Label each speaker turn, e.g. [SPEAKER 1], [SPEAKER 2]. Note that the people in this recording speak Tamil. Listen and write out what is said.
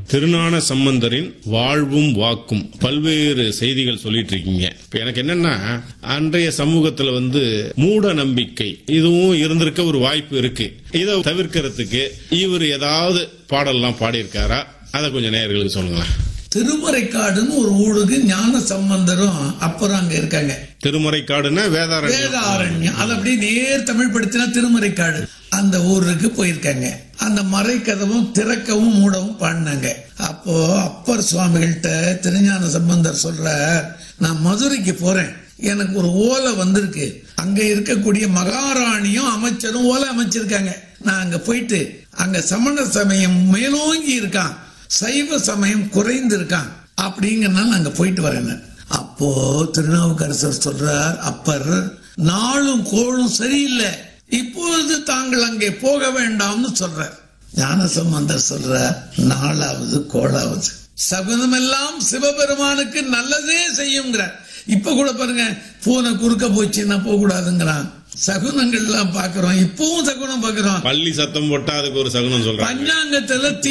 [SPEAKER 1] திருஞான சம்பந்தரின் வாழ்வும் வாக்கும் பல்வேறு செய்திகள் சொல்லிட்டு இருக்கீங்க இப்ப எனக்கு என்னன்னா அன்றைய சமூகத்துல வந்து மூட நம்பிக்கை இதுவும் இருந்திருக்க ஒரு வாய்ப்பு இருக்கு இதை தவிர்க்கிறதுக்கு இவர் ஏதாவது பாடல்லாம் பாடியிருக்காரா அதை கொஞ்சம் நேயர்களுக்கு சொல்லுங்களேன்
[SPEAKER 2] திருமறைக்காடுன்னு ஒரு ஊருக்கு ஞான சம்பந்தரும் அப்புறம் அங்க இருக்காங்க
[SPEAKER 1] திருமறைக்காடுன்னா வேதாரண்யம்
[SPEAKER 2] வேதாரண்யம் அது அப்படியே நேர் தமிழ் படுத்தினா திருமறைக்காடு அந்த ஊருக்கு போயிருக்காங்க அந்த மறைக்கதவும் திறக்கவும் மூடவும் பாடினாங்க அப்போ அப்பர் சுவாமிகள்கிட்ட திருஞான சம்பந்தர் சொல்றார் நான் மதுரைக்கு போறேன் எனக்கு ஒரு ஓலை வந்திருக்கு அங்க இருக்கக்கூடிய மகாராணியும் அமைச்சரும் ஓலை அமைச்சிருக்காங்க நான் அங்க போயிட்டு அங்க சமண சமயம் மேலோங்கி இருக்கான் சைவ சமயம் குறைந்து இருக்கான் அப்படிங்கறனால அங்க போயிட்டு வரேன் நான். அப்போ திருநாவுக்கரசர் சொல்றார் அப்பர் நாளும் கோளும் சரியில்லை இப்பொழுது தாங்கள் அங்கே போக வேண்டாம்னு சொல்றார் ஞானசம்பந்தர் சொல்றார் நாலாவது கோளாவது சகுனமெல்லாம் சிவபெருமானுக்கு நல்லதே செய்யுங்கிறார் இப்ப கூட பாருங்க பூனை குறுக்க போச்சுன்னா போக கூடாதுங்கிறான் சகுனங்கள் எல்லாம் பாக்குறோம் இப்பவும் சகுனம் பாக்குறோம்
[SPEAKER 1] பள்ளி சத்தம் போட்டா அதுக்கு ஒரு சகுனம் சொல்றாங்க
[SPEAKER 2] பஞ்சாங்கத்துல